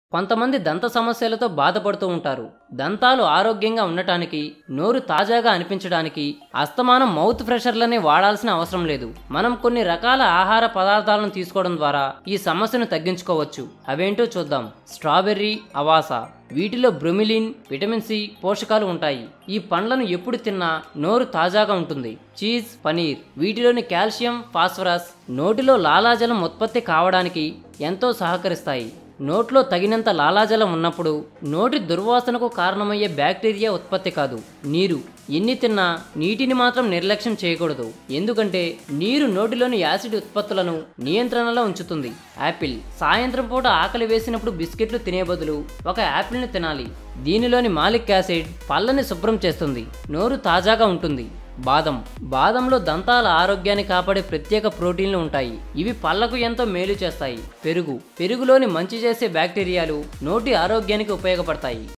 కొంతమంది దంత సమస్యలతో బాధపడుతూ ఉంటారు దంతాలు ఆరోగ్యంగా ఉండటానికి నోరు తాజాగా అనిపించడానికి అస్తమానం మౌత్ ఫ్రెషర్లనే వాడాల్సిన అవసరం లేదు మనం కొన్ని రకాల ఆహార పదార్థాలను తీసుకోవడం ద్వారా ఈ సమస్యను తగ్గించుకోవచ్చు అవేంటో చూద్దాం స్ట్రాబెర్రీ అవాసా వీటిలో బ్రొమిలిన్ విటమిన్ సి పోషకాలు ఉంటాయి ఈ పండ్లను ఎప్పుడు తిన్నా నోరు తాజాగా ఉంటుంది చీజ్ పనీర్ వీటిలోని కాల్షియం ఫాస్ఫరస్ నోటిలో లాలాజలం ఉత్పత్తి కావడానికి ఎంతో సహకరిస్తాయి నోట్లో తగినంత లాలాజలం ఉన్నప్పుడు నోటి దుర్వాసనకు కారణమయ్యే బ్యాక్టీరియా ఉత్పత్తి కాదు నీరు ఎన్ని తిన్నా నీటిని మాత్రం నిర్లక్ష్యం చేయకూడదు ఎందుకంటే నీరు నోటిలోని యాసిడ్ ఉత్పత్తులను నియంత్రణలో ఉంచుతుంది యాపిల్ సాయంత్రం పూట ఆకలి వేసినప్పుడు బిస్కెట్లు తినే బదులు ఒక యాపిల్ని తినాలి దీనిలోని మాలిక్ యాసిడ్ పళ్ళని శుభ్రం చేస్తుంది నోరు తాజాగా ఉంటుంది బాదం బాదంలో దంతాల ఆరోగ్యాన్ని కాపాడే ప్రత్యేక ప్రోటీన్లు ఉంటాయి ఇవి పళ్లకు ఎంతో మేలు చేస్తాయి పెరుగు పెరుగులోని మంచి చేసే బ్యాక్టీరియాలు నోటి ఆరోగ్యానికి ఉపయోగపడతాయి